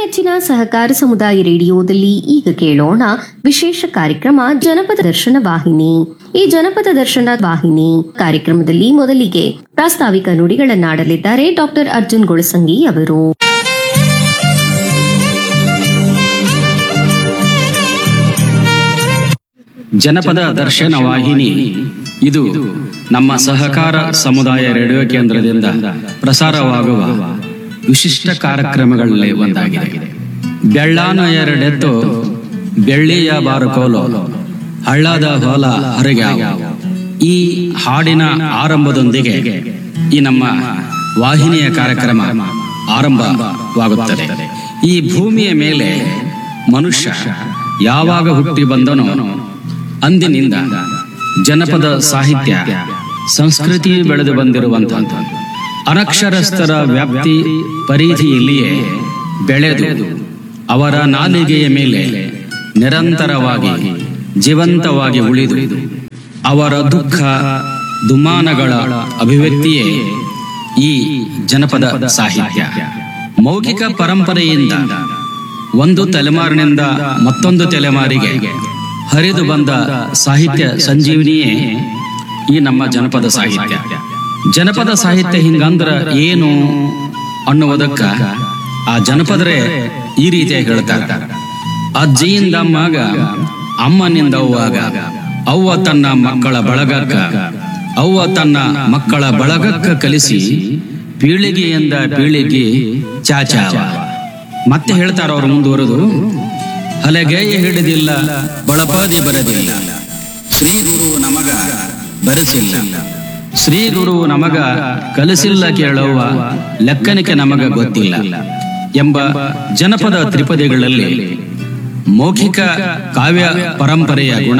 ನೆಚ್ಚಿನ ಸಹಕಾರ ಸಮುದಾಯ ರೇಡಿಯೋದಲ್ಲಿ ಈಗ ಕೇಳೋಣ ವಿಶೇಷ ಕಾರ್ಯಕ್ರಮ ಜನಪದ ದರ್ಶನ ವಾಹಿನಿ ಈ ಜನಪದ ದರ್ಶನ ವಾಹಿನಿ ಕಾರ್ಯಕ್ರಮದಲ್ಲಿ ಮೊದಲಿಗೆ ಪ್ರಾಸ್ತಾವಿಕ ನುಡಿಗಳನ್ನಾಡಲಿದ್ದಾರೆ ಡಾಕ್ಟರ್ ಅರ್ಜುನ್ ಗೊಳಸಂಗಿ ಅವರು ಜನಪದ ದರ್ಶನ ವಾಹಿನಿ ಇದು ನಮ್ಮ ಸಹಕಾರ ಸಮುದಾಯ ರೇಡಿಯೋ ಕೇಂದ್ರದಿಂದ ಪ್ರಸಾರವಾಗುವ ವಿಶಿಷ್ಟ ಕಾರ್ಯಕ್ರಮಗಳಲ್ಲಿ ಒಂದಾಗಿದೆ ಬೆಳ್ಳಾನ ಎರಡೆತ್ತು ಬೆಳ್ಳಿಯ ಬಾರುಕೋಲು ಹಳ್ಳದ ಹೊಲ ಹರಿಗಾವ ಈ ಹಾಡಿನ ಆರಂಭದೊಂದಿಗೆ ಈ ನಮ್ಮ ವಾಹಿನಿಯ ಕಾರ್ಯಕ್ರಮ ಆರಂಭವಾಗುತ್ತದೆ ಈ ಭೂಮಿಯ ಮೇಲೆ ಮನುಷ್ಯ ಯಾವಾಗ ಹುಟ್ಟಿ ಬಂದನೋ ಅಂದಿನಿಂದ ಜನಪದ ಸಾಹಿತ್ಯ ಸಂಸ್ಕೃತಿ ಬೆಳೆದು ಬಂದಿರುವಂತಹ ಅನಕ್ಷರಸ್ಥರ ವ್ಯಾಪ್ತಿ ಪರಿಧಿಯಲ್ಲಿಯೇ ಬೆಳೆದು ಅವರ ನಾಲಿಗೆಯ ಮೇಲೆ ನಿರಂತರವಾಗಿ ಜೀವಂತವಾಗಿ ಉಳಿದು ಅವರ ದುಃಖ ದುಮಾನಗಳ ಅಭಿವ್ಯಕ್ತಿಯೇ ಈ ಜನಪದ ಸಾಹಿತ್ಯ ಮೌಖಿಕ ಪರಂಪರೆಯಿಂದ ಒಂದು ತಲೆಮಾರಿನಿಂದ ಮತ್ತೊಂದು ತಲೆಮಾರಿಗೆ ಹರಿದು ಬಂದ ಸಾಹಿತ್ಯ ಸಂಜೀವನಿಯೇ ಈ ನಮ್ಮ ಜನಪದ ಸಾಹಿತ್ಯ ಜನಪದ ಸಾಹಿತ್ಯ ಹಿಂಗಂದ್ರ ಏನು ಅನ್ನುವುದಕ್ಕ ಆ ಜನಪದರೇ ಈ ರೀತಿಯಾಗಿ ಹೇಳ್ತಾರೆ ಅಜ್ಜಿಯಿಂದ ಮಗ ಅಮ್ಮನಿಂದ ಅವ್ವಾಗ ಅವ್ವ ತನ್ನ ಮಕ್ಕಳ ಬಳಗಕ್ಕ ಅವ್ವ ತನ್ನ ಮಕ್ಕಳ ಬಳಗಕ್ಕ ಕಲಿಸಿ ಪೀಳಿಗೆಯಿಂದ ಪೀಳಿಗೆ ಚಾಚಾವ ಮತ್ತೆ ಹೇಳ್ತಾರ ಅವ್ರು ಮುಂದುವರೆದು ಹಲಗೆಯ ಹಿಡಿದಿಲ್ಲ ಬಳಪಾದಿ ಬರದಿಲ್ಲ ಶ್ರೀ ಗುರು ನಮಗ ಬರೆಸಿಲ್ಲ ಶ್ರೀ ಗುರು ನಮಗ ಕಲಿಸಿಲ್ಲ ಕೇಳುವ ಲೆಕ್ಕನಿಕೆ ನಮಗ ಗೊತ್ತಿಲ್ಲ ಎಂಬ ಜನಪದ ತ್ರಿಪದಿಗಳಲ್ಲಿ ಮೌಖಿಕ ಕಾವ್ಯ ಪರಂಪರೆಯ ಗುಣ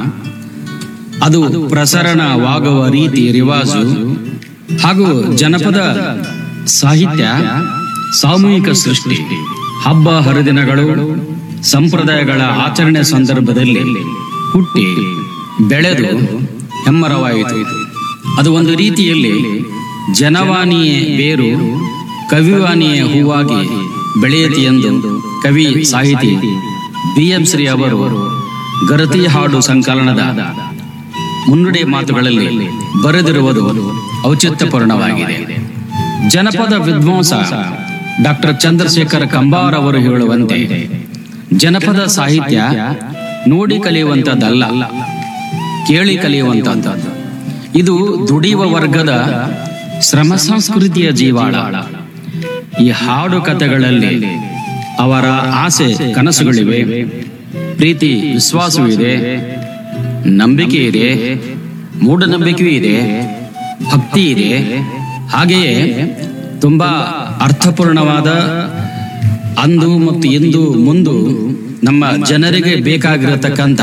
ಅದು ಪ್ರಸರಣವಾಗುವ ರೀತಿ ರಿವಾಜು ಹಾಗೂ ಜನಪದ ಸಾಹಿತ್ಯ ಸಾಮೂಹಿಕ ಸೃಷ್ಟಿ ಹಬ್ಬ ಹರಿದಿನಗಳು ಸಂಪ್ರದಾಯಗಳ ಆಚರಣೆ ಸಂದರ್ಭದಲ್ಲಿ ಹುಟ್ಟಿ ಬೆಳೆದು ಹೆಮ್ಮರವಾಯಿತು ಅದು ಒಂದು ರೀತಿಯಲ್ಲಿ ಜನವಾಣಿಯೇ ಬೇರು ಕವಿವಾಣಿಯೇ ಹೂವಾಗಿ ಬೆಳೆಯತಿ ಎಂದು ಕವಿ ಸಾಹಿತಿ ಬಿ ಎಂ ಶ್ರೀ ಅವರು ಗರತಿ ಹಾಡು ಸಂಕಲನದ ಮುನ್ನುಡಿ ಮಾತುಗಳಲ್ಲಿ ಬರೆದಿರುವುದು ಔಚಿತ್ಯಪೂರ್ಣವಾಗಿದೆ ಜನಪದ ವಿದ್ವಾಂಸ ಡಾಕ್ಟರ್ ಚಂದ್ರಶೇಖರ್ ಕಂಬಾರ್ ಅವರು ಹೇಳುವಂತೆ ಜನಪದ ಸಾಹಿತ್ಯ ನೋಡಿ ಕಲಿಯುವಂತದ್ದಲ್ಲ ಕೇಳಿ ಕಲಿಯುವಂತದ್ದು ಇದು ದುಡಿಯುವ ವರ್ಗದ ಶ್ರಮ ಸಂಸ್ಕೃತಿಯ ಜೀವಾಳ ಈ ಹಾಡು ಕಥೆಗಳಲ್ಲಿ ಅವರ ಆಸೆ ಕನಸುಗಳಿವೆ ಪ್ರೀತಿ ವಿಶ್ವಾಸವಿದೆ ನಂಬಿಕೆ ಇದೆ ಮೂಢನಂಬಿಕೆಯೂ ಇದೆ ಭಕ್ತಿ ಇದೆ ಹಾಗೆಯೇ ತುಂಬಾ ಅರ್ಥಪೂರ್ಣವಾದ ಅಂದು ಮತ್ತು ಇಂದು ಮುಂದು ನಮ್ಮ ಜನರಿಗೆ ಬೇಕಾಗಿರತಕ್ಕಂತ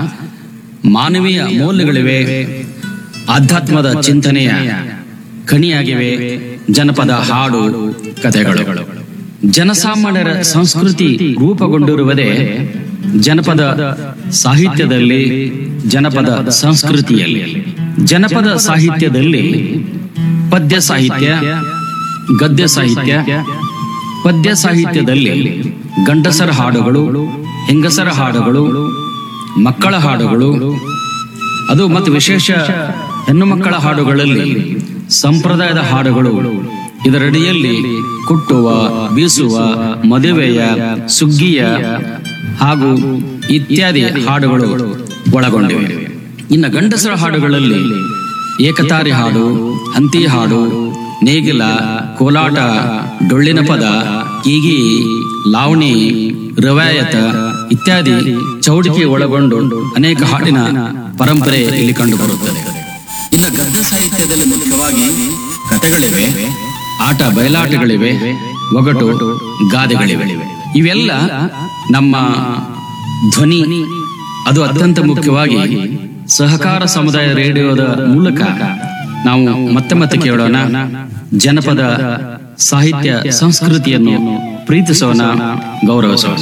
ಮಾನವೀಯ ಮೌಲ್ಯಗಳಿವೆ ಆಧ್ಯಾತ್ಮದ ಚಿಂತನೆಯ ಕಣಿಯಾಗಿವೆ ಜನಪದ ಹಾಡು ಕಥೆಗಳು ಜನಸಾಮಾನ್ಯರ ಸಂಸ್ಕೃತಿ ರೂಪುಗೊಂಡಿರುವುದೇ ಜನಪದ ಸಾಹಿತ್ಯದಲ್ಲಿ ಜನಪದ ಸಂಸ್ಕೃತಿಯಲ್ಲಿ ಜನಪದ ಸಾಹಿತ್ಯದಲ್ಲಿ ಪದ್ಯ ಸಾಹಿತ್ಯ ಗದ್ಯ ಸಾಹಿತ್ಯ ಪದ್ಯ ಸಾಹಿತ್ಯದಲ್ಲಿ ಗಂಡಸರ ಹಾಡುಗಳು ಹೆಂಗಸರ ಹಾಡುಗಳು ಮಕ್ಕಳ ಹಾಡುಗಳು ಅದು ಮತ್ತು ವಿಶೇಷ ಹೆಣ್ಣು ಮಕ್ಕಳ ಹಾಡುಗಳಲ್ಲಿ ಸಂಪ್ರದಾಯದ ಹಾಡುಗಳು ಇದರಡಿಯಲ್ಲಿ ಕುಟ್ಟುವ ಬೀಸುವ ಮದುವೆಯ ಸುಗ್ಗಿಯ ಹಾಗೂ ಇತ್ಯಾದಿ ಹಾಡುಗಳು ಒಳಗೊಂಡಿವೆ ಇನ್ನು ಗಂಡಸರ ಹಾಡುಗಳಲ್ಲಿ ಏಕತಾರಿ ಹಾಡು ಹಂತಿ ಹಾಡು ನೇಗಿಲ ಕೋಲಾಟ ಡೊಳ್ಳಿನ ಪದ ಕೀಗಿ ಲಾವಣಿ ರವಾಯತ ಇತ್ಯಾದಿ ಚೌಡಿಕೆ ಒಳಗೊಂಡು ಅನೇಕ ಹಾಡಿನ ಪರಂಪರೆ ಇಲ್ಲಿ ಕಂಡುಬರುತ್ತದೆ ಇನ್ನು ಗದ್ಯ ಸಾಹಿತ್ಯದಲ್ಲಿ ಮುಖ್ಯವಾಗಿ ಕಥೆಗಳಿವೆ ಆಟ ಬಯಲಾಟಗಳಿವೆ ಒಗಟು ಗಾದೆಗಳಿವೆ ಇವೆಲ್ಲ ನಮ್ಮ ಧ್ವನಿ ಅದು ಅತ್ಯಂತ ಮುಖ್ಯವಾಗಿ ಸಹಕಾರ ಸಮುದಾಯ ರೇಡಿಯೋದ ಮೂಲಕ ನಾವು ಮತ್ತೆ ಮತ್ತೆ ಕೇಳೋಣ ಜನಪದ ಸಾಹಿತ್ಯ ಸಂಸ್ಕೃತಿಯನ್ನು ಪ್ರೀತಿಸೋಣ ಗೌರವಿಸೋಣ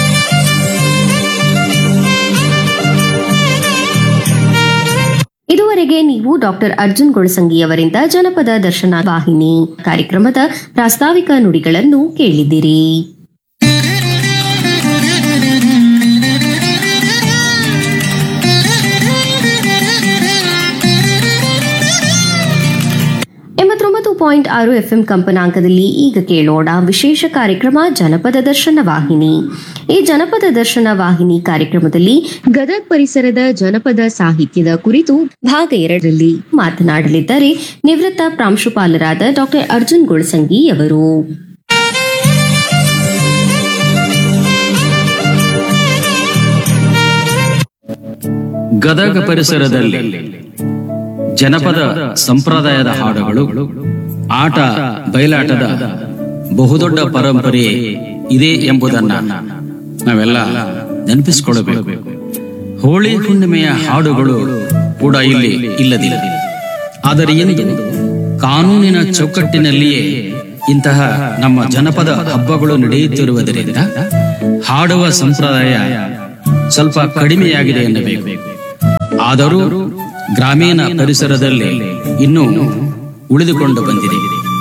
ಇದುವರೆಗೆ ಇದುವರೆಗೆ ನೀವು ಡಾಕ್ಟರ್ ಅರ್ಜುನ್ ಗೊಳಸಂಗಿ ಅವರಿಂದ ಜನಪದ ದರ್ಶನ ವಾಹಿನಿ ಕಾರ್ಯಕ್ರಮದ ಪ್ರಾಸ್ತಾವಿಕ ನುಡಿಗಳನ್ನು ಕೇಳಿದಿರಿ ಎಂಬತ್ತೊಂಬತ್ತು ಪಾಯಿಂಟ್ ಆರು ಎಫ್ಎಂ ಕಂಪನಾಂಕದಲ್ಲಿ ಈಗ ಕೇಳೋಣ ವಿಶೇಷ ಕಾರ್ಯಕ್ರಮ ಜನಪದ ದರ್ಶನ ವಾಹಿನಿ ಈ ಜನಪದ ದರ್ಶನ ವಾಹಿನಿ ಕಾರ್ಯಕ್ರಮದಲ್ಲಿ ಗದಗ್ ಪರಿಸರದ ಜನಪದ ಸಾಹಿತ್ಯದ ಕುರಿತು ಭಾಗ ಎರಡರಲ್ಲಿ ಮಾತನಾಡಲಿದ್ದಾರೆ ನಿವೃತ್ತ ಪ್ರಾಂಶುಪಾಲರಾದ ಡಾಕ್ಟರ್ ಅರ್ಜುನ್ ಗೊಳಸಂಗಿ ಅವರು ಗದಗ ಪರಿಸರದಲ್ಲಿ ಜನಪದ ಸಂಪ್ರದಾಯದ ಹಾಡುಗಳು ಆಟ ಬಯಲಾಟದ ಬಹುದೊಡ್ಡ ಪರಂಪರೆ ಇದೆ ಎಂಬುದನ್ನ ನಾವೆಲ್ಲ ನೆನಪಿಸಿಕೊಳ್ಳಬೇಕು ಹೋಳಿ ಹುಣ್ಣಿಮೆಯ ಹಾಡುಗಳು ಕೂಡ ಇಲ್ಲಿ ಇಲ್ಲದಿಲ್ಲ ಆದರೆ ಎಂದು ಕಾನೂನಿನ ಚೌಕಟ್ಟಿನಲ್ಲಿಯೇ ಇಂತಹ ನಮ್ಮ ಜನಪದ ಹಬ್ಬಗಳು ನಡೆಯುತ್ತಿರುವುದರಿಂದ ಹಾಡುವ ಸಂಪ್ರದಾಯ ಸ್ವಲ್ಪ ಕಡಿಮೆಯಾಗಿದೆ ಎನ್ನಬೇಕು ಆದರೂ ಗ್ರಾಮೀಣ ಪರಿಸರದಲ್ಲಿ ಇನ್ನೂ ಉಳಿದುಕೊಂಡು ಬಂದಿದೆ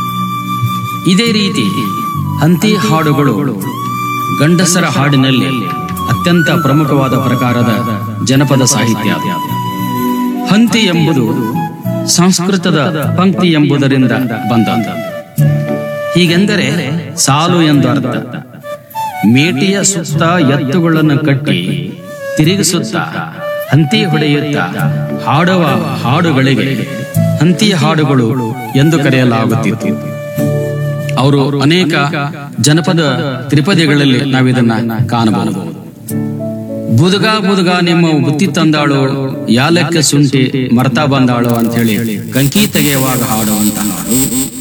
ಇದೇ ರೀತಿ ಹಂತಿ ಹಾಡುಗಳು ಗಂಡಸರ ಹಾಡಿನಲ್ಲಿ ಅತ್ಯಂತ ಪ್ರಮುಖವಾದ ಪ್ರಕಾರದ ಜನಪದ ಸಾಹಿತ್ಯ ಹಂತಿ ಎಂಬುದು ಸಂಸ್ಕೃತದ ಪಂಕ್ತಿ ಎಂಬುದರಿಂದ ಬಂದ ಹೀಗೆಂದರೆ ಸಾಲು ಎಂದು ಅರ್ಥ ಮೇಟಿಯ ಸುತ್ತ ಎತ್ತುಗಳನ್ನು ಕಟ್ಟಿ ತಿರುಗಿಸುತ್ತಾ ಹಂತಿ ಹೊಡೆಯುತ್ತಾ ಹಾಡುವ ಹಾಡುಗಳಿಗೆ ಹಂತಿ ಹಾಡುಗಳು ಎಂದು ಕರೆಯಲಾಗುತ್ತಿತ್ತು ಅವರು ಅನೇಕ ಜನಪದ ತ್ರಿಪದಿಗಳಲ್ಲಿ ನಾವಿದನ್ನ ಕಾಣಬಹುದು ಬುದುಗ ಬುದುಗ ನಿಮ್ಮ ಬುತ್ತಿ ತಂದಾಳು ಯಾಲಕ್ಕೆ ಶುಂಠಿ ಮರ್ತಾ ಬಂದಾಳು ಅಂತ ಹೇಳಿ ಕಂಕಿ ತೆಗೆಯುವಾಗ ಹಾಡುವಂತ ಹಾಡು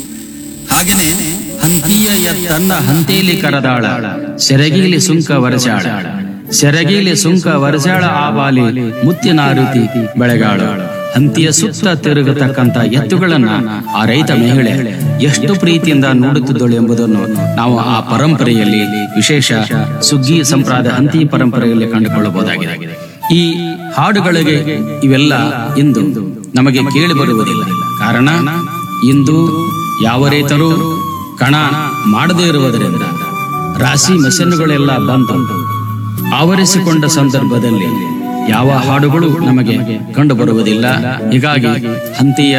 ಹಾಗೇನೆ ಹಂತಿಯ ಎತ್ತನ್ನ ಹಂತೇಲಿ ಕರದಾಳ ಸೆರಗೀಲಿ ಸುಂಕ ವರಸಾಳ ಸೆರಗೀಲಿ ಸುಂಕ ವರಸಾಳ ಆಬಾಲಿ ಮುತ್ತಿನ ರೀತಿ ಬೆಳೆಗಾಳು ಹಂತಿಯ ಸುತ್ತ ತಿರುಗತಕ್ಕಂತ ಎತ್ತುಗಳನ್ನ ಆ ರೈತ ಮಹಿಳೆ ಎಷ್ಟು ಪ್ರೀತಿಯಿಂದ ನೋಡುತ್ತಿದ್ದಳು ಎಂಬುದನ್ನು ನಾವು ಆ ಪರಂಪರೆಯಲ್ಲಿ ವಿಶೇಷ ಸುಗ್ಗಿ ಸಂಪ್ರದಾಯ ಹಂತಿ ಪರಂಪರೆಯಲ್ಲಿ ಕಂಡುಕೊಳ್ಳಬಹುದಾಗಿದೆ ಈ ಹಾಡುಗಳಿಗೆ ಇವೆಲ್ಲ ಇಂದು ನಮಗೆ ಕೇಳಿ ಬರುವುದಿಲ್ಲ ಕಾರಣ ಇಂದು ಯಾವ ರೈತರು ಕಣ ಮಾಡದೇ ಇರುವುದರಿಂದ ರಾಶಿ ಮೆಷಿನ್ಗಳೆಲ್ಲ ಬಂದು ಆವರಿಸಿಕೊಂಡ ಸಂದರ್ಭದಲ್ಲಿ ಯಾವ ಹಾಡುಗಳು ನಮಗೆ ಕಂಡು ಬರುವುದಿಲ್ಲ ಹೀಗಾಗಿ ಹಂತಿಯ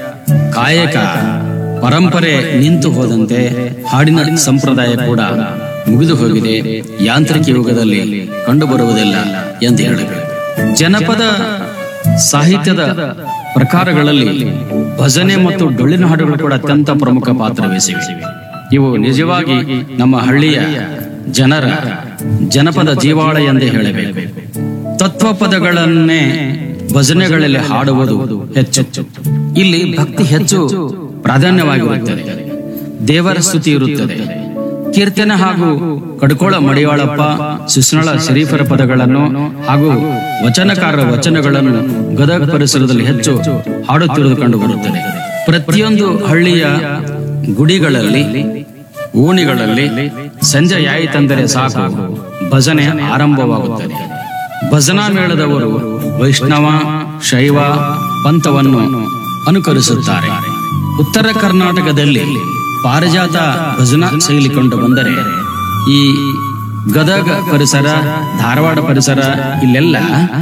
ಕಾಯಕ ಪರಂಪರೆ ನಿಂತು ಹೋದಂತೆ ಹಾಡಿನ ಸಂಪ್ರದಾಯ ಕೂಡ ಮುಗಿದು ಹೋಗಿದೆ ಯಾಂತ್ರಿಕ ಯುಗದಲ್ಲಿ ಕಂಡು ಬರುವುದಿಲ್ಲ ಎಂದು ಹೇಳಬೇಕು ಜನಪದ ಸಾಹಿತ್ಯದ ಪ್ರಕಾರಗಳಲ್ಲಿ ಭಜನೆ ಮತ್ತು ಡೊಳ್ಳಿನ ಹಾಡುಗಳು ಕೂಡ ಅತ್ಯಂತ ಪ್ರಮುಖ ಪಾತ್ರ ವಹಿಸಿವೆ ಇವು ನಿಜವಾಗಿ ನಮ್ಮ ಹಳ್ಳಿಯ ಜನರ ಜನಪದ ಜೀವಾಳ ಎಂದೇ ಹೇಳಬೇಕು ತತ್ವ ಪದಗಳನ್ನೇ ಭಜನೆಗಳಲ್ಲಿ ಹಾಡುವುದು ಹೆಚ್ಚು ಇಲ್ಲಿ ಭಕ್ತಿ ಹೆಚ್ಚು ಪ್ರಾಧಾನ್ಯವಾಗಿರುತ್ತದೆ ದೇವರ ಸ್ತುತಿ ಇರುತ್ತದೆ ಕೀರ್ತನೆ ಹಾಗೂ ಕಡ್ಕೋಳ ಮಡಿವಾಳಪ್ಪ ಸುಸ್ನಳ ಶರೀಫರ ಪದಗಳನ್ನು ಹಾಗೂ ವಚನಕಾರರ ವಚನಗಳನ್ನು ಗದಗ ಪರಿಸರದಲ್ಲಿ ಹೆಚ್ಚು ಹಾಡುತ್ತಿರುವುದು ಕಂಡು ಬರುತ್ತದೆ ಪ್ರತಿಯೊಂದು ಹಳ್ಳಿಯ ಗುಡಿಗಳಲ್ಲಿ ಓಣಿಗಳಲ್ಲಿ ಸಂಜೆ ಆಯಿತೆಂದರೆ ಸಾಕು ಭಜನೆ ಆರಂಭವಾಗುತ್ತದೆ ಭಜನಾ ಮೇಳದವರು ವೈಷ್ಣವ ಶೈವ ಪಂಥವನ್ನು ಅನುಕರಿಸುತ್ತಾರೆ ಉತ್ತರ ಕರ್ನಾಟಕದಲ್ಲಿ ಪಾರಿಜಾತ ಭಜನಾ ಶೈಲಿ ಕಂಡು ಬಂದರೆ ಈ ಗದಗ ಪರಿಸರ ಧಾರವಾಡ ಪರಿಸರ ಇಲ್ಲೆಲ್ಲ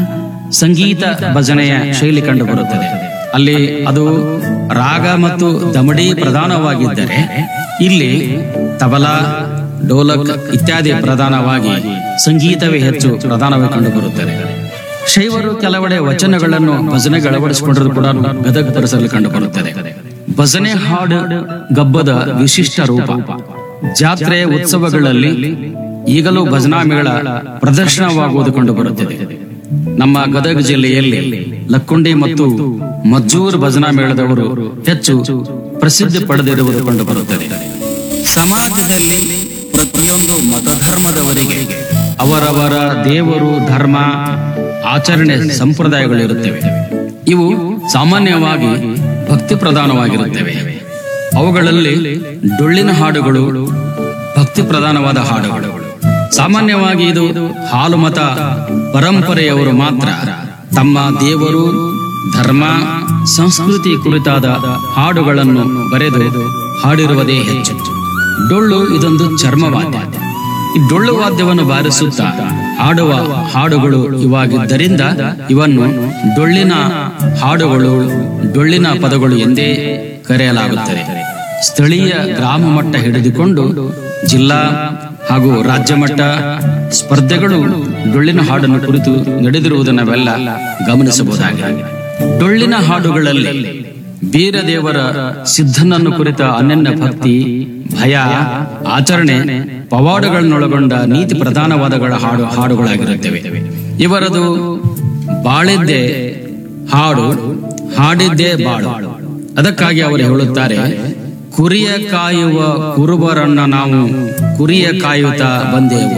ಸಂಗೀತ ಭಜನೆಯ ಶೈಲಿ ಕಂಡು ಬರುತ್ತದೆ ಅಲ್ಲಿ ಅದು ರಾಗ ಮತ್ತು ದಮಡಿ ಪ್ರಧಾನವಾಗಿದ್ದರೆ ಇಲ್ಲಿ ತಬಲಾ ಡೋಲಕ್ ಇತ್ಯಾದಿ ಪ್ರಧಾನವಾಗಿ ಸಂಗೀತವೇ ಹೆಚ್ಚು ಪ್ರಧಾನವಾಗಿ ಕಂಡು ಬರುತ್ತದೆ ಶೈವರು ಕೆಲವೆಡೆ ವಚನಗಳನ್ನು ಭಜನೆಗೆ ಅಳವಡಿಸಿಕೊಂಡಿರುವುದು ಕೂಡ ಗದಗ ಪರಿಸರದಲ್ಲಿ ಕಂಡು ಬರುತ್ತದೆ ಭಜನೆ ಹಾಡು ಗಬ್ಬದ ವಿಶಿಷ್ಟ ರೂಪ ಜಾತ್ರೆ ಉತ್ಸವಗಳಲ್ಲಿ ಈಗಲೂ ಭಜನಾ ಮೇಳ ಪ್ರದರ್ಶನವಾಗುವುದು ಕಂಡು ಬರುತ್ತದೆ ನಮ್ಮ ಗದಗ ಜಿಲ್ಲೆಯಲ್ಲಿ ಲಕ್ಕುಂಡಿ ಮತ್ತು ಮಜ್ಜೂರ್ ಭಜನಾ ಮೇಳದವರು ಹೆಚ್ಚು ಪ್ರಸಿದ್ಧಿ ಪಡೆದಿರುವುದು ಕಂಡು ಬರುತ್ತದೆ ಸಮಾಜದಲ್ಲಿ ಪ್ರತಿಯೊಂದು ಮತಧರ್ಮದವರಿಗೆ ಅವರವರ ದೇವರು ಧರ್ಮ ಆಚರಣೆ ಸಂಪ್ರದಾಯಗಳಿರುತ್ತವೆ ಇವು ಸಾಮಾನ್ಯವಾಗಿ ಭಕ್ತಿ ಪ್ರಧಾನವಾಗಿರುತ್ತವೆ ಅವುಗಳಲ್ಲಿ ಡೊಳ್ಳಿನ ಹಾಡುಗಳು ಭಕ್ತಿ ಪ್ರಧಾನವಾದ ಹಾಡುಗಳು ಸಾಮಾನ್ಯವಾಗಿ ಇದು ಹಾಲು ಮತ ಪರಂಪರೆಯವರು ಮಾತ್ರ ತಮ್ಮ ದೇವರು ಧರ್ಮ ಸಂಸ್ಕೃತಿ ಕುರಿತಾದ ಹಾಡುಗಳನ್ನು ಬರೆದು ಹಾಡಿರುವುದೇ ಹೆಚ್ಚು ಡೊಳ್ಳು ಇದೊಂದು ಚರ್ಮವಾದ್ಯ ಈ ಡೊಳ್ಳು ವಾದ್ಯವನ್ನು ಬಾರಿಸುತ್ತಾ ಹಾಡುವ ಹಾಡುಗಳು ಇವಾಗಿದ್ದರಿಂದ ಇವನ್ನು ಡೊಳ್ಳಿನ ಹಾಡುಗಳು ಡೊಳ್ಳಿನ ಪದಗಳು ಎಂದೇ ಕರೆಯಲಾಗುತ್ತದೆ ಸ್ಥಳೀಯ ಗ್ರಾಮ ಮಟ್ಟ ಹಿಡಿದುಕೊಂಡು ಜಿಲ್ಲಾ ಹಾಗೂ ರಾಜ್ಯ ಮಟ್ಟ ಸ್ಪರ್ಧೆಗಳು ಡೊಳ್ಳಿನ ಹಾಡನ್ನು ಕುರಿತು ನಡೆದಿರುವುದನ್ನು ನಾವೆಲ್ಲ ಗಮನಿಸಬಹುದಾಗಿದೆ ಡೊಳ್ಳಿನ ಹಾಡುಗಳಲ್ಲಿ ಬೀರದೇವರ ಸಿದ್ಧನನ್ನು ಕುರಿತ ಅನನ್ಯ ಭಕ್ತಿ ಭಯ ಆಚರಣೆ ಪವಾಡಗಳನ್ನೊಳಗೊಂಡ ನೀತಿ ಪ್ರಧಾನವಾದಗಳ ಹಾಡು ಹಾಡುಗಳಾಗಿರುತ್ತವೆ ಇವರದು ಬಾಳಿದ್ದೆ ಹಾಡು ಹಾಡಿದ್ದೇ ಬಾಳು ಅದಕ್ಕಾಗಿ ಅವರು ಹೇಳುತ್ತಾರೆ ಕುರಿಯ ಕಾಯುವ ಕುರುಬರನ್ನ ನಾವು ಕುರಿಯ ಕಾಯುತ್ತಾ ಬಂದೆವು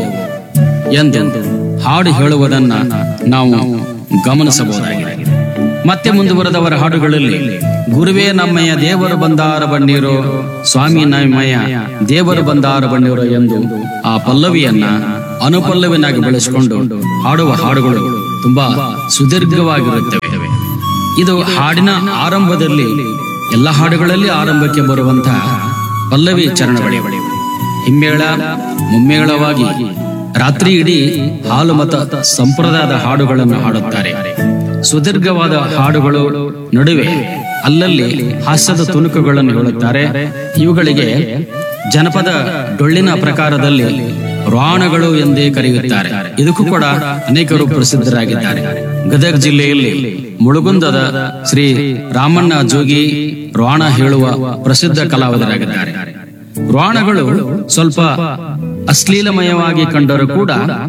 ಎಂದು ಹಾಡು ಹೇಳುವುದನ್ನ ನಾವು ಗಮನಿಸಬಹುದಾಗಿದೆ ಮತ್ತೆ ಮುಂದುವರೆದವರ ಹಾಡುಗಳಲ್ಲಿ ಗುರುವೇ ನಮ್ಮಯ್ಯ ದೇವರು ಬಂದಾರ ಬಣ್ಣೀರು ಸ್ವಾಮಿ ನಮ್ಮಯ್ಯ ದೇವರು ಬಂದಾರ ಬಣ್ಣೀರು ಎಂದು ಆ ಪಲ್ಲವಿಯನ್ನ ಅನುಪಲ್ಲವಿನಾಗಿ ಬೆಳೆಸಿಕೊಂಡು ಹಾಡುವ ಹಾಡುಗಳು ತುಂಬಾ ಸುದೀರ್ಘವಾಗಿರುತ್ತವೆ ಇದು ಹಾಡಿನ ಆರಂಭದಲ್ಲಿ ಎಲ್ಲ ಹಾಡುಗಳಲ್ಲಿ ಆರಂಭಕ್ಕೆ ಬರುವಂತಹ ಪಲ್ಲವಿ ಚರಣಗಳು ಹಿಮ್ಮೇಳ ಮುಮ್ಮೇಳವಾಗಿ ರಾತ್ರಿ ಇಡೀ ಹಾಲು ಮತ ಸಂಪ್ರದಾಯದ ಹಾಡುಗಳನ್ನು ಹಾಡುತ್ತಾರೆ ಸುದೀರ್ಘವಾದ ಹಾಡುಗಳು ನಡುವೆ ಅಲ್ಲಲ್ಲಿ ಹಾಸ್ಯದ ತುಣುಕುಗಳನ್ನು ಹೇಳುತ್ತಾರೆ ಇವುಗಳಿಗೆ ಜನಪದ ಡೊಳ್ಳಿನ ಪ್ರಕಾರದಲ್ಲಿ ರಾಣಗಳು ಎಂದೇ ಕರೆಯುತ್ತಾರೆ ಇದಕ್ಕೂ ಕೂಡ ಅನೇಕರು ಪ್ರಸಿದ್ಧರಾಗಿದ್ದಾರೆ ಗದಗ ಜಿಲ್ಲೆಯಲ್ಲಿ ಮುಳುಗುಂದದ ಶ್ರೀ ರಾಮಣ್ಣ ಜೋಗಿ ರಾಣ ಹೇಳುವ ಪ್ರಸಿದ್ಧ ಕಲಾವಿದರಾಗಿದ್ದಾರೆ ರಾಣಗಳು ಸ್ವಲ್ಪ ಅಶ್ಲೀಲಮಯವಾಗಿ ಕಂಡರೂ ಕೂಡ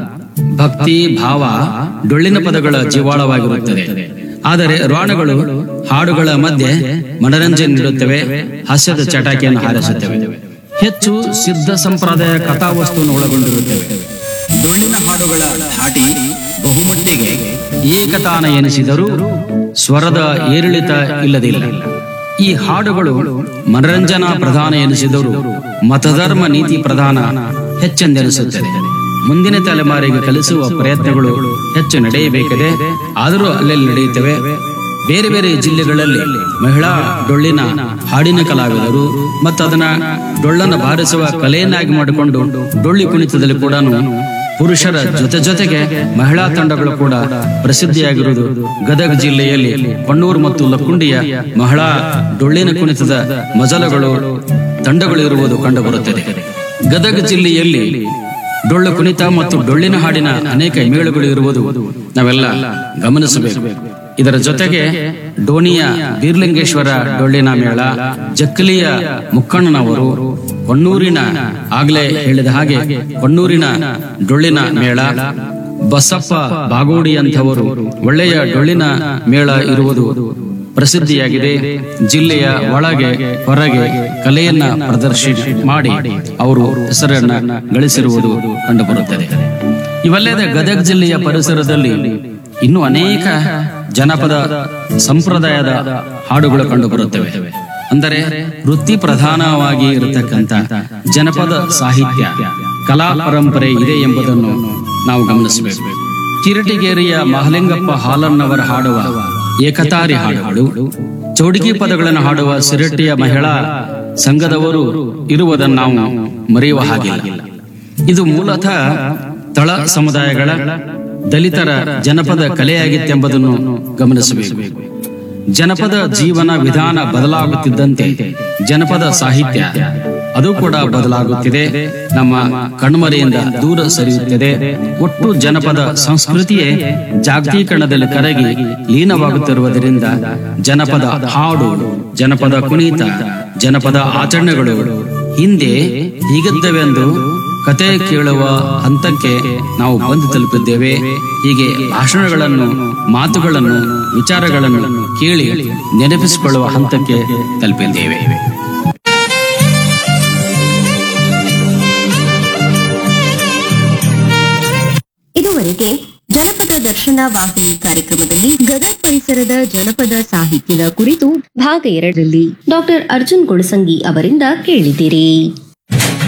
ಭಕ್ತಿ ಭಾವ ಡೊಳ್ಳಿನ ಪದಗಳ ಜೀವಾಳವಾಗಿರುತ್ತದೆ ಆದರೆ ರಾಣಗಳು ಹಾಡುಗಳ ಮಧ್ಯೆ ಮನರಂಜನೆ ನೀಡುತ್ತವೆ ಹಾಸ್ಯದ ಚಟಾಕಿಯನ್ನು ಹಾರಿಸುತ್ತವೆ ಹೆಚ್ಚು ಸಿದ್ಧ ಸಂಪ್ರದಾಯ ಕಥಾವಸ್ತುವನ್ನು ಒಳಗೊಂಡಿರುತ್ತವೆ ಡೊಳ್ಳಿನ ಹಾಡುಗಳ ಧಾಟಿ ಬಹುಮಟ್ಟಿಗೆ ಏಕತಾನ ಎನಿಸಿದರೂ ಸ್ವರದ ಏರಿಳಿತ ಇಲ್ಲದಿಲ್ಲ ಈ ಹಾಡುಗಳು ಮನರಂಜನಾ ಪ್ರಧಾನ ಎನಿಸಿದರೂ ಮತಧರ್ಮ ನೀತಿ ಪ್ರಧಾನ ಹೆಚ್ಚೆಂದೆನಿಸುತ್ತದೆ ಮುಂದಿನ ತಲೆಮಾರಿಗೆ ಕಲಿಸುವ ಪ್ರಯತ್ನಗಳು ಹೆಚ್ಚು ನಡೆಯಬೇಕಿದೆ ಆದರೂ ಅಲ್ಲೆಲ್ಲಿ ನಡೆಯುತ್ತವೆ ಬೇರೆ ಬೇರೆ ಜಿಲ್ಲೆಗಳಲ್ಲಿ ಮಹಿಳಾ ಡೊಳ್ಳಿನ ಹಾಡಿನ ಕಲಾವಿದರು ಮತ್ತು ಅದನ್ನ ಡೊಳ್ಳನ್ನು ಬಾರಿಸುವ ಕಲೆಯನ್ನಾಗಿ ಮಾಡಿಕೊಂಡು ಡೊಳ್ಳಿ ಕುಣಿತದಲ್ಲಿ ಕೂಡ ಪುರುಷರ ಜೊತೆ ಜೊತೆಗೆ ಮಹಿಳಾ ತಂಡಗಳು ಕೂಡ ಪ್ರಸಿದ್ಧಿಯಾಗಿರುವುದು ಗದಗ ಜಿಲ್ಲೆಯಲ್ಲಿ ಕೊಣ್ಣೂರು ಮತ್ತು ಲಕ್ಕುಂಡಿಯ ಮಹಿಳಾ ಡೊಳ್ಳಿನ ಕುಣಿತದ ಮಜಲಗಳು ತಂಡಗಳು ಇರುವುದು ಕಂಡುಬರುತ್ತದೆ ಗದಗ ಜಿಲ್ಲೆಯಲ್ಲಿ ಡೊಳ್ಳು ಕುಣಿತ ಮತ್ತು ಡೊಳ್ಳಿನ ಹಾಡಿನ ಅನೇಕ ಮೇಳುಗಳು ಇರುವುದು ನಾವೆಲ್ಲ ಗಮನಿಸಬೇಕು ಇದರ ಜೊತೆಗೆ ಡೋಣಿಯ ಬೀರ್ಲಿಂಗೇಶ್ವರ ಡೊಳ್ಳಿನ ಮೇಳ ಜಕ್ಕಲಿಯ ಮುಕ್ಕಣ್ಣನವರು ಹೊನ್ನೂರಿನ ಆಗ್ಲೇ ಹೇಳಿದ ಹಾಗೆ ಹೊನ್ನೂರಿನ ಡೊಳ್ಳಿನ ಮೇಳ ಬಸಪ್ಪ ಬಾಗೋಡಿ ಅಂತವರು ಒಳ್ಳೆಯ ಡೊಳ್ಳಿನ ಮೇಳ ಇರುವುದು ಪ್ರಸಿದ್ಧಿಯಾಗಿದೆ ಜಿಲ್ಲೆಯ ಒಳಗೆ ಹೊರಗೆ ಕಲೆಯನ್ನ ಪ್ರದರ್ಶನ ಮಾಡಿ ಅವರು ಹೆಸರನ್ನ ಗಳಿಸಿರುವುದು ಕಂಡುಬರುತ್ತದೆ ಇವಲ್ಲದೆ ಗದಗ ಜಿಲ್ಲೆಯ ಪರಿಸರದಲ್ಲಿ ಇನ್ನೂ ಅನೇಕ ಜನಪದ ಸಂಪ್ರದಾಯದ ಹಾಡುಗಳು ಕಂಡುಬರುತ್ತವೆ ಅಂದರೆ ವೃತ್ತಿ ಪ್ರಧಾನವಾಗಿ ಇರತಕ್ಕಂತ ಜನಪದ ಸಾಹಿತ್ಯ ಕಲಾ ಪರಂಪರೆ ಇದೆ ಎಂಬುದನ್ನು ನಾವು ಗಮನಿಸಬೇಕು ಕಿರಟಿಗೇರಿಯ ಮಹಲಿಂಗಪ್ಪ ಹಾಲನ್ನವರ ಹಾಡುವ ಏಕತಾರಿ ಹಾಡುಗಳು ಚೌಡಿಕಿ ಪದಗಳನ್ನು ಹಾಡುವ ಸಿರಟ್ಟಿಯ ಮಹಿಳಾ ಸಂಘದವರು ಇರುವುದನ್ನು ನಾವು ಮರೆಯುವ ಹಾಗಿಲ್ಲ ಇದು ಮೂಲತಃ ತಳ ಸಮುದಾಯಗಳ ದಲಿತರ ಜನಪದ ಕಲೆಯಾಗಿತ್ತೆಂಬುದನ್ನು ಗಮನಿಸಬೇಕು ಜನಪದ ಜೀವನ ವಿಧಾನ ಬದಲಾಗುತ್ತಿದ್ದಂತೆ ಜನಪದ ಸಾಹಿತ್ಯ ಅದು ಕೂಡ ಬದಲಾಗುತ್ತಿದೆ ನಮ್ಮ ಕಣ್ಮರೆಯಿಂದ ದೂರ ಸರಿಯುತ್ತದೆ ಒಟ್ಟು ಜನಪದ ಸಂಸ್ಕೃತಿಯೇ ಜಾಗತೀಕರಣದಲ್ಲಿ ಕರಗಿ ಲೀನವಾಗುತ್ತಿರುವುದರಿಂದ ಜನಪದ ಹಾಡು ಜನಪದ ಕುಣಿತ ಜನಪದ ಆಚರಣೆಗಳು ಹಿಂದೆ ಹೀಗಿದ್ದವೆಂದು ಕತೆ ಕೇಳುವ ಹಂತಕ್ಕೆ ನಾವು ಬಂದು ತಲುಪಿದ್ದೇವೆ ಹೀಗೆ ಭಾಷಣಗಳನ್ನು ಮಾತುಗಳನ್ನು ವಿಚಾರಗಳನ್ನು ಕೇಳಿ ನೆನಪಿಸಿಕೊಳ್ಳುವ ಹಂತಕ್ಕೆ ತಲುಪಿದ್ದೇವೆ ಇದುವರೆಗೆ ಜನಪದ ದರ್ಶನ ವಾಹಿನಿ ಕಾರ್ಯಕ್ರಮದಲ್ಲಿ ಗದಗ ಪರಿಸರದ ಜನಪದ ಸಾಹಿತ್ಯದ ಕುರಿತು ಭಾಗ ಎರಡರಲ್ಲಿ ಡಾಕ್ಟರ್ ಅರ್ಜುನ್ ಗೊಳಸಂಗಿ ಅವರಿಂದ ಕೇಳಿದಿರಿ